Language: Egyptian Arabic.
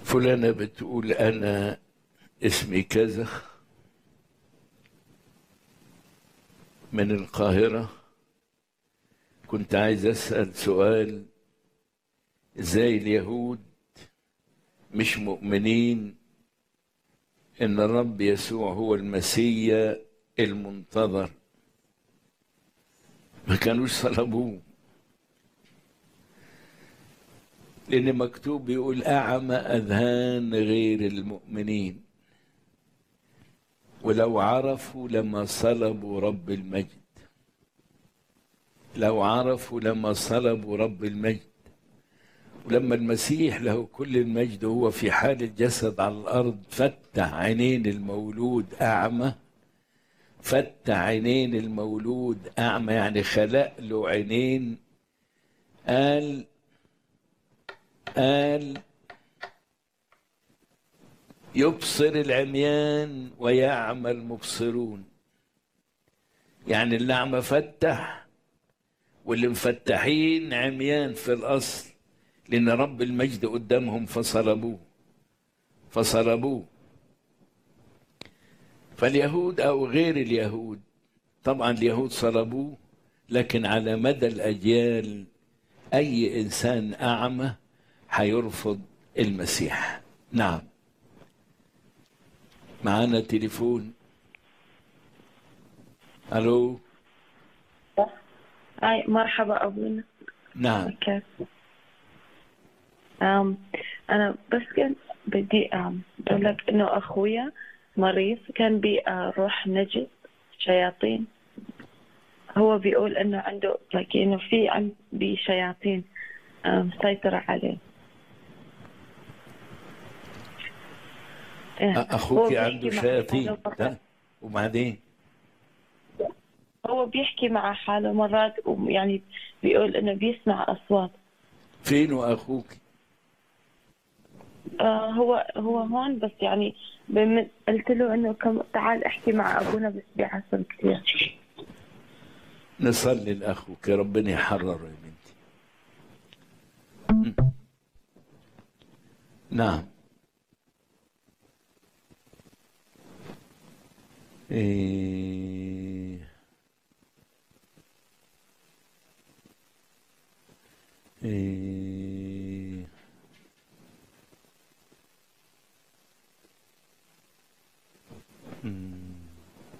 فلانة بتقول أنا اسمي كذا من القاهرة كنت عايز أسأل سؤال إزاي اليهود مش مؤمنين إن الرب يسوع هو المسيا المنتظر ما كانوش صلبوه لأن مكتوب بيقول أعمى أذهان غير المؤمنين ولو عرفوا لما صلبوا رب المجد لو عرفوا لما صلبوا رب المجد ولما المسيح له كل المجد هو في حال الجسد على الأرض فتح عينين المولود أعمى فتح عينين المولود أعمى يعني خلق له عينين قال قال يبصر العميان ويعمى المبصرون يعني الأعمى فتح واللي مفتحين عميان في الأصل لأن رب المجد قدامهم فصلبوه فصلبوه فاليهود أو غير اليهود طبعا اليهود صلبوه لكن على مدى الأجيال أي إنسان أعمى هيرفض المسيح نعم معانا تليفون الو هاي مرحبا أبونا نعم كيف أم أنا بس كنت بدي أم أقول لك إنه أخويا مريض كان بروح نجس شياطين هو بيقول إنه عنده like إنه في عم بشياطين مسيطرة عليه إيه. اخوك هو عنده بيحكي مع شياطين حاله مرات. ده وبعدين هو بيحكي مع حاله مرات ويعني بيقول إنه بيسمع أصوات فين اخوك آه هو هو هون بس يعني بم- قلت له انه كم تعال احكي مع ابونا بس بيعصب كثير نصلي لاخوك ربنا يحرره يا بنتي م. نعم إيه إيه